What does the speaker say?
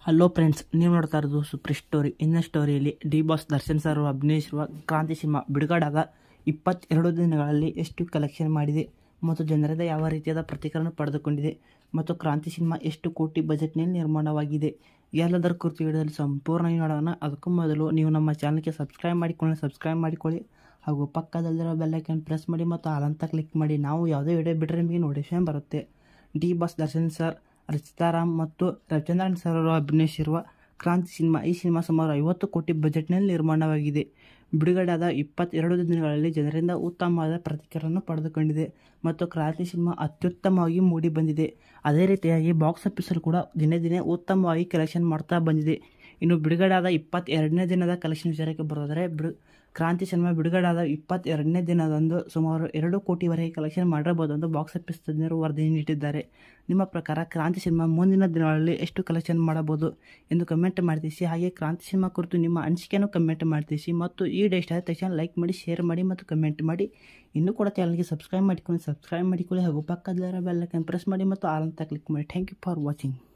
hello friends ನೀವು ನೋಡ್ತಾ ಇರೋದು ಸೂಪರ್ ಸ್ಟೋರಿ ಇನ್ನ ಸ್ಟೋರಿಯಲ್ಲಿ ಡಿ ಬಾಸ್ ದರ್ಶನ್ ಸರ್ ಅಭಿನಯಿಸಿರುವ ಕ್ರಾಂತಿ ಸಿನಿಮಾ ಬಿಡುಗಡಾದ ಇಪ್ಪತ್ತೆರಡು ದಿನಗಳಲ್ಲಿ ಎಷ್ಟು ಕಲೆಕ್ಷನ್ ಮಾಡಿದೆ ಮತ್ತು ಜನರಿಂದ ಯಾವ ರೀತಿಯಾದ ಪ್ರತಿಕ್ರಿಯೆ ಪಡೆದುಕೊಂಡಿದೆ ಮತ್ತು ಕ್ರಾಂತಿ ಸಿನಿಮಾ ಎಷ್ಟು ಕೋಟಿ ಬಜೆಟ್ನಲ್ಲಿ ನಿರ್ಮಾಣವಾಗಿದೆ ಎಲ್ಲದರ ಕುರಿತು ವಿಡಿಯೋದಲ್ಲಿ ಸಂಪೂರ್ಣವಾಗಿ ನೋಡೋಣ ಅದಕ್ಕೂ ಮೊದಲು ನೀವು ನಮ್ಮ ಚಾನಲ್ಗೆ ಸಬ್ಸ್ಕ್ರೈಬ್ ಮಾಡಿಕೊಳ್ಳಿ ಸಬ್ಸ್ಕ್ರೈಬ್ ಮಾಡಿಕೊಳ್ಳಿ ಹಾಗೂ ಪಕ್ಕದಲ್ಲಿರೋ ಬೆಲ್ಲೈಕನ್ ಪ್ರೆಸ್ ಮಾಡಿ ಮತ್ತು ಆಲಂತ ಕ್ಲಿಕ್ ಮಾಡಿ ನಾವು ಯಾವುದೇ ವಿಡಿಯೋ ಬಿಟ್ಟರೆ ನಿಮಗೆ ನೋಟಿಫಿಕೇಶನ್ ಬರುತ್ತೆ D boss Darshan sir Rachita Ram ಮತ್ತು ರವಿಚಂದ್ರನ್ ಸರ್ ಅವರು ಅಭಿನಯಿಸಿರುವ ಕ್ರಾಂತಿ ಸಿನಿಮಾ ಈ ಸಿನಿಮಾ ಸುಮಾರು ಐವತ್ತು ಕೋಟಿ ಬಜೆಟ್ನಲ್ಲಿ ನಿರ್ಮಾಣವಾಗಿದೆ ಬಿಡುಗಡೆಯಾದ ಇಪ್ಪತ್ತೆರಡು ದಿನಗಳಲ್ಲಿ ಜನರಿಂದ ಉತ್ತಮವಾದ ಪ್ರತಿಕ್ರಿಯೆಯನ್ನು ಪಡೆದುಕೊಂಡಿದೆ ಮತ್ತು ಕ್ರಾಂತಿ ಸಿನಿಮಾ ಅತ್ಯುತ್ತಮವಾಗಿ ಮೂಡಿ ಬಂದಿದೆ ಅದೇ ರೀತಿಯಾಗಿ ಬಾಕ್ಸ್ ಆಫೀಸಲ್ಲಿ ಕೂಡ ದಿನೇ ದಿನೇ ಉತ್ತಮವಾಗಿ ಕಲೆಕ್ಷನ್ ಮಾಡ್ತಾ ಬಂದಿದೆ ಇನ್ನು ಬಿಡುಗಡೆಯಾದ ಇಪ್ಪತ್ತೆರಡನೇ ದಿನದ ಕಲೆಕ್ಷನ್ ವಿಚಾರಕ್ಕೆ ಬರೋದರೆ ಬಿಡು ಕ್ರಾಂತಿ ಸಿನಿಮಾ ಬಿಡುಗಡೆಯಾದ ಇಪ್ಪತ್ತೆರಡನೇ ದಿನದಂದು ಸುಮಾರು ಎರಡು ಕೋಟಿವರೆಗೆ ಕಲೆಕ್ಷನ್ ಮಾಡಿರಬಹುದು ಎಂದು ಬಾಕ್ಸ್ ಆಫೀಸ್ ತಜ್ಞರು ವರದಿ ನೀಡಿದ್ದಾರೆ ನಿಮ್ಮ ಪ್ರಕಾರ ಕ್ರಾಂತಿ ಸಿನಿಮಾ ಮುಂದಿನ ದಿನಗಳಲ್ಲಿ ಎಷ್ಟು ಕಲೆಕ್ಷನ್ ಮಾಡಬಹುದು ಎಂದು ಕಮೆಂಟ್ ಮಾಡ್ತೀಸಿ ಹಾಗೆ ಕ್ರಾಂತಿ ಸಿನಿಮಾ ಕುರಿತು ನಿಮ್ಮ ಅನಿಸಿಕೆಯನ್ನು ಕಮೆಂಟ್ ಮಾಡ್ತೀಸಿ ಮತ್ತು ಈ ವಿಡಿಯೋ ಇಷ್ಟ ಆದ ತಕ್ಷಣ ಲೈಕ್ ಮಾಡಿ ಶೇರ್ ಮಾಡಿ ಮತ್ತು ಕಮೆಂಟ್ ಮಾಡಿ ಇನ್ನೂ ಕೂಡ ಚಾನಲ್ಗೆ ಸಬ್ಸ್ಕ್ರೈಬ್ ಮಾಡಿಕೊಂಡು ಸಬ್ಸ್ಕ್ರೈಬ್ ಮಾಡಿಕೊಳ್ಳಿ ಹಾಗೂ ಪಕ್ಕದಲ್ಲಿರೋ ಬೆಲ್ಲೈಕನ್ ಪ್ರೆಸ್ ಮಾಡಿ ಮತ್ತು ಆಲ್ ಅಂತ ಕ್ಲಿಕ್ ಮಾಡಿ ಥ್ಯಾಂಕ್ ಯು ಫಾರ್ ವಾಚಿಂಗ್